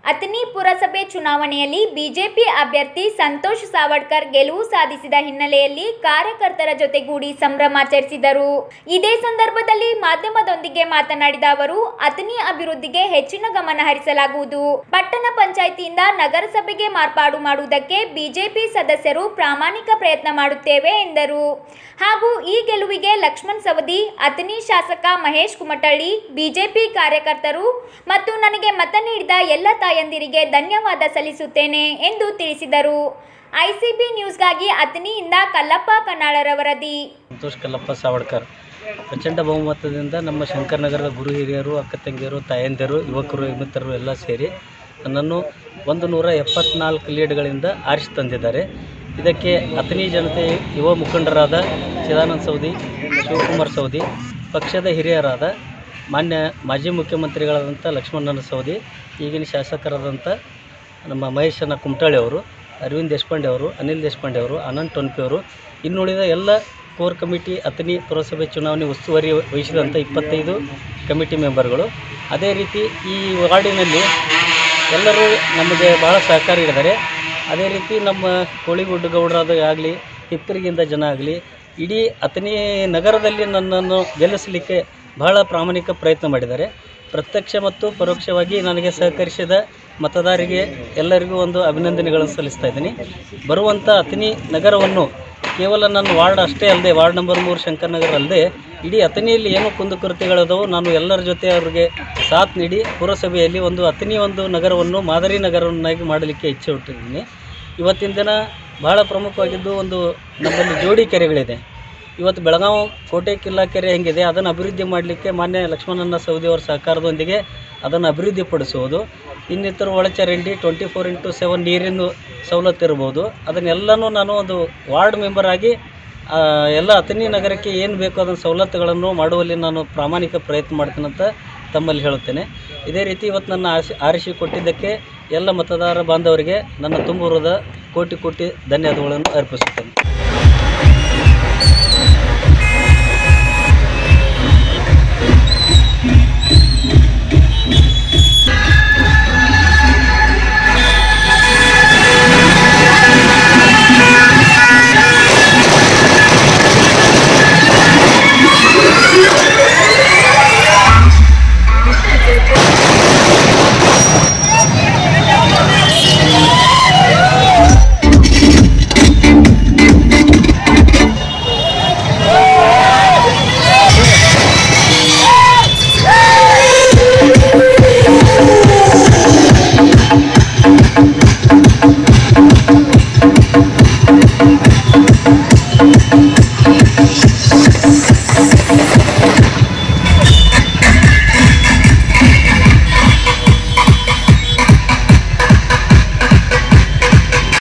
ಅಥಣಿ ಪುರಸಭೆ ಚುನಾವಣೆಯಲ್ಲಿ ಬಿಜೆಪಿ ಅಭ್ಯರ್ಥಿ ಸಂತೋಷ್ ಸಾವಡ್ಕರ್ ಗೆಲುವು ಸಾಧಿಸಿದ ಹಿನ್ನೆಲೆಯಲ್ಲಿ ಕಾರ್ಯಕರ್ತರ ಜೊತೆಗೂಡಿ ಸಂಭ್ರಮಾಚರಿಸಿದರು ಇದೇ ಸಂದರ್ಭದಲ್ಲಿ ಮಾಧ್ಯಮದೊಂದಿಗೆ ಮಾತನಾಡಿದ ಅವರು ಅಥಣಿ ಅಭಿವೃದ್ಧಿಗೆ ಹೆಚ್ಚಿನ ಗಮನ ಹರಿಸಲಾಗುವುದು ಪಟ್ಟಣ ಪಂಚಾಯಿತಿಯಿಂದ ನಗರಸಭೆಗೆ ಮಾರ್ಪಾಡು ಮಾಡುವುದಕ್ಕೆ ಬಿಜೆಪಿ ಸದಸ್ಯರು ಪ್ರಾಮಾಣಿಕ ಪ್ರಯತ್ನ ಮಾಡುತ್ತೇವೆ ಎಂದರು ಹಾಗೂ ಈ ಗೆಲುವಿಗೆ ಲಕ್ಷ್ಮಣ್ ಸವದಿ ಅಥಣಿ ಶಾಸಕ ಮಹೇಶ್ ಕುಮಟಳ್ಳಿ ಬಿಜೆಪಿ ಕಾರ್ಯಕರ್ತರು ಮತ್ತು ನನಗೆ ಮತ ನೀಡಿದ ಎಲ್ಲ ತಾಯಂದಿರಿಗೆ ಧನ್ಯವಾದ ಸಲ್ಲಿಸುತ್ತೇನೆ ಎಂದು ತಿಳಿಸಿದರು ಐಸಿಬಿ ನ್ಯೂಸ್ಗಾಗಿ ಅಥಣಿಯಿಂದ ಕಲ್ಲಪ್ಪ ಕನ್ನಾಳರ ವರದಿ ಸಂತೋಷ್ ಕಲ್ಲಪ್ಪ ಸಾವಡ್ಕರ್ ಪ್ರಚಂಡ ಬಹುಮತದಿಂದ ನಮ್ಮ ಶಂಕರನಗರದ ಗುರು ಹಿರಿಯರು ಅಕ್ಕ ತಂಗಿಯರು ತಾಯಂದಿರು ಯುವಕರು ಮಿತ್ರರು ಎಲ್ಲ ಸೇರಿ ನನ್ನನ್ನು ಒಂದು ನೂರ ಎಪ್ಪತ್ನಾಲ್ಕು ಲೀಡ್ಗಳಿಂದ ಆರಿಸಿ ತಂದಿದ್ದಾರೆ ಇದಕ್ಕೆ ಅಥಣಿ ಜನತೆ ಯುವ ಮುಖಂಡರಾದ ಚಿದಾನಂದ ಸೌದಿ ಶಿವಕುಮಾರ್ ಸೌದಿ ಪಕ್ಷದ ಹಿರಿಯರಾದ ಮಾನ್ಯ ಮಾಜಿ ಮುಖ್ಯಮಂತ್ರಿಗಳಾದಂಥ ಲಕ್ಷ್ಮಣನ ಸೌದಿ ಈಗಿನ ಶಾಸಕರಾದಂಥ ನಮ್ಮ ಮಹೇಶನ ಕುಮಟಾಳಿ ಅವರು ಅರವಿಂದ್ ದೇಶಪಾಂಡೆ ಅವರು ಅನಿಲ್ ದೇಶಪಾಂಡೆ ಅವರು ಆನಂದ್ ಟೊನ್ಪಿ ಅವರು ಇನ್ನುಳಿದ ಎಲ್ಲ ಕೋರ್ ಕಮಿಟಿ ಅಥಣಿ ಪುರಸಭೆ ಚುನಾವಣೆ ಉಸ್ತುವಾರಿ ವಹಿಸಿದಂಥ ಇಪ್ಪತ್ತೈದು ಕಮಿಟಿ ಮೆಂಬರ್ಗಳು ಅದೇ ರೀತಿ ಈ ವಾರ್ಡಿನಲ್ಲಿ ಎಲ್ಲರೂ ನಮಗೆ ಭಾಳ ಸಹಕಾರ ನೀಡಿದ್ದಾರೆ ಅದೇ ರೀತಿ ನಮ್ಮ ಕೋಳಿಗುಡ್ಡ ಗೌಡರಾದ ಆಗಲಿ ಹಿಪ್ಪರಿಗಿಂದ ಜನ ಆಗಲಿ ಇಡೀ ಅಥಣಿ ನಗರದಲ್ಲಿ ನನ್ನನ್ನು ಗೆಲ್ಲಿಸಲಿಕ್ಕೆ ಬಹಳ ಪ್ರಾಮಾಣಿಕ ಪ್ರಯತ್ನ ಮಾಡಿದ್ದಾರೆ ಪ್ರತ್ಯಕ್ಷ ಮತ್ತು ಪರೋಕ್ಷವಾಗಿ ನನಗೆ ಸಹಕರಿಸಿದ ಮತದಾರರಿಗೆ ಎಲ್ಲರಿಗೂ ಒಂದು ಅಭಿನಂದನೆಗಳನ್ನು ಸಲ್ಲಿಸ್ತಾ ಇದ್ದೀನಿ ಬರುವಂಥ ಅಥಣಿ ನಗರವನ್ನು ಕೇವಲ ನನ್ನ ವಾರ್ಡ್ ಅಷ್ಟೇ ಅಲ್ಲದೆ ವಾರ್ಡ್ ನಂಬರ್ ಮೂರು ಶಂಕರನಗರ ಅಲ್ಲದೆ ಇಡೀ ಅಥಣಿಯಲ್ಲಿ ಏನು ಕುಂದುಕೊರತೆಗಳಿದಾವೋ ನಾನು ಎಲ್ಲರ ಜೊತೆ ಅವರಿಗೆ ಸಾಥ್ ನೀಡಿ ಪುರಸಭೆಯಲ್ಲಿ ಒಂದು ಅಥಣಿ ಒಂದು ನಗರವನ್ನು ಮಾದರಿ ನಗರವನ್ನಾಗಿ ಮಾಡಲಿಕ್ಕೆ ಇಚ್ಛೆ ಹುಟ್ಟಿದ್ದೀನಿ ಇವತ್ತಿನ ದಿನ ಬಹಳ ಪ್ರಮುಖವಾಗಿದ್ದು ಒಂದು ನಮ್ಮಲ್ಲಿ ಜೋಡಿ ಕೆರೆಗಳಿದೆ ಇವತ್ತು ಬೆಳಗಾವಿ ಕೋಟೆ ಕಿಲ್ಲಾ ಕೆರೆ ಹೆಂಗಿದೆ ಅದನ್ನು ಅಭಿವೃದ್ಧಿ ಮಾಡಲಿಕ್ಕೆ ಮಾನ್ಯ ಲಕ್ಷ್ಮಣನ ಸವದಿ ಅವರ ಸಹಕಾರದೊಂದಿಗೆ ಅದನ್ನು ಅಭಿವೃದ್ಧಿಪಡಿಸುವುದು ಇನ್ನಿತರ ಒಳಚರಂಡಿ ಟ್ವೆಂಟಿ ಫೋರ್ ಇಂಟು ಸೆವೆನ್ ನೀರಿನ ಸವಲತ್ತು ಇರ್ಬೋದು ಅದನ್ನೆಲ್ಲನೂ ನಾನು ಒಂದು ವಾರ್ಡ್ ಮೆಂಬರ್ ಆಗಿ ಆ, ಎಲ್ಲ ಅಥಣಿ ನಗರಕ್ಕೆ ಏನು ಬೇಕು ಅದನ್ನ ಸವಲತ್ತುಗಳನ್ನು ಮಾಡುವಲ್ಲಿ ನಾನು ಪ್ರಾಮಾಣಿಕ ಪ್ರಯತ್ನ ಮಾಡ್ತೀನಂತ ತಮ್ಮಲ್ಲಿ ಹೇಳುತ್ತೇನೆ ಇದೇ ರೀತಿ ಇವತ್ತು ನನ್ನ ಆರಿಸಿ ಆರಿಸಿ ಕೊಟ್ಟಿದ್ದಕ್ಕೆ ಎಲ್ಲ ಮತದಾರ ಬಾಂಧವರಿಗೆ ನನ್ನ ತುಂಬುರದ ಕೋಟಿ ಕೋಟಿ ಧನ್ಯವಾದಗಳನ್ನು ಅರ್ಪಿಸುತ್ತೇನೆ